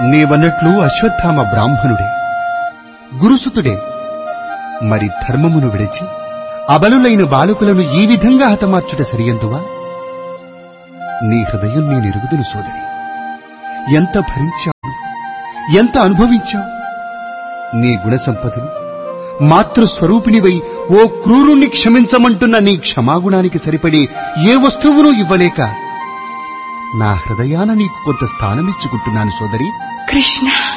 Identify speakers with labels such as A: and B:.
A: నీవన్నట్లు అశ్వత్థామ బ్రాహ్మణుడే గురుసుతుడే మరి ధర్మమును విడిచి అబలులైన బాలకులను ఈ విధంగా హతమార్చుట సరియందువా నీ హృదయం నేనెరుగుదును సోదరి ఎంత భరించావు ఎంత అనుభవించావు నీ గుణ సంపదలు మాతృస్వరూపిణివై ఓ క్రూరుణ్ణి క్షమించమంటున్న నీ క్షమాగుణానికి సరిపడి ఏ వస్తువును ఇవ్వలేక నా హృదయాన నీకు కొంత స్థానమిచ్చుకుంటున్నాను సోదరి
B: కృష్ణ